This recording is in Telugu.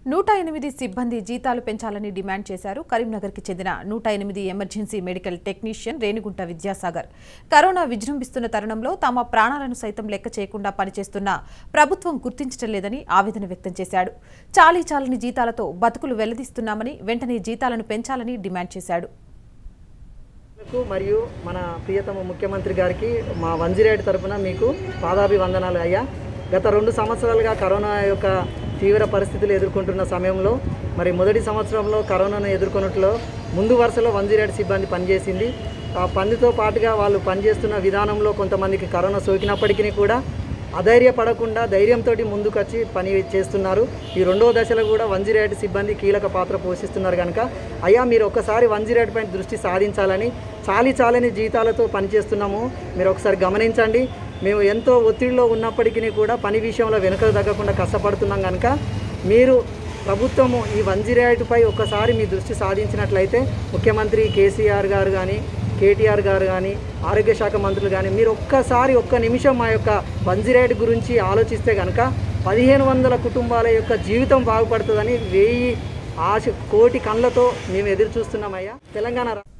నూట ఎనిమిది సిబ్బంది జీతాలు పెంచాలని డిమాండ్ చేశారు కరీంనగర్కి చెందిన నూట ఎనిమిది emergency medical technician Renigunta Vidyasagar corona విజృంభిస్తున్న తరుణంలో తమ ప్రాణాలను సైతం లెక్క చేయకుండా పనిచేస్తున్న ప్రభుత్వం గుర్తించడం లేదని ఆవేదన వ్యక్తం చేశాడు చాలీ చాలని జీతాలతో బతుకులు వెల్లదీస్తున్నామని వెంటనే జీతాలను పెంచాలని డిమాండ్ చేశాడు కు మరియు మన ప్రియతమ ముఖ్యమంత్రి గారికి మా వంజిరేడ్ తరపున మీకు పాదాభివందనాలు అయ్యా గత రెండు సంవత్సరాలుగా కరోనా యొక్క తీవ్ర పరిస్థితులు ఎదుర్కొంటున్న సమయంలో మరి మొదటి సంవత్సరంలో కరోనాను ఎదుర్కొన్నట్లో ముందు వరుసలో వంజిరేడ్ సిబ్బంది పనిచేసింది ఆ పనితో పాటుగా వాళ్ళు పనిచేస్తున్న విధానంలో కొంతమందికి కరోనా సోకినప్పటికీ కూడా అధైర్యపడకుండా ధైర్యంతో ముందుకొచ్చి పని చేస్తున్నారు ఈ రెండవ దశలో కూడా వంజిరేట్ సిబ్బంది కీలక పాత్ర పోషిస్తున్నారు కనుక అయ్యా మీరు ఒక్కసారి వంజిరేట్ పైన దృష్టి సాధించాలని చాలి చాలని జీతాలతో పనిచేస్తున్నాము మీరు ఒకసారి గమనించండి మేము ఎంతో ఒత్తిడిలో ఉన్నప్పటికీ కూడా పని విషయంలో వెనుకకు తగ్గకుండా కష్టపడుతున్నాం కనుక మీరు ప్రభుత్వము ఈ వంజిరేటుపై ఒక్కసారి మీ దృష్టి సాధించినట్లయితే ముఖ్యమంత్రి కేసీఆర్ గారు కానీ కేటీఆర్ గారు కానీ ఆరోగ్య శాఖ మంత్రులు కానీ మీరు ఒక్కసారి ఒక్క నిమిషం మా యొక్క వంజిరేట్ గురించి ఆలోచిస్తే కనుక పదిహేను వందల కుటుంబాల యొక్క జీవితం బాగుపడుతుందని వెయ్యి ఆశ కోటి కళ్ళతో మేము ఎదురు చూస్తున్నామయ్యా తెలంగాణ రా-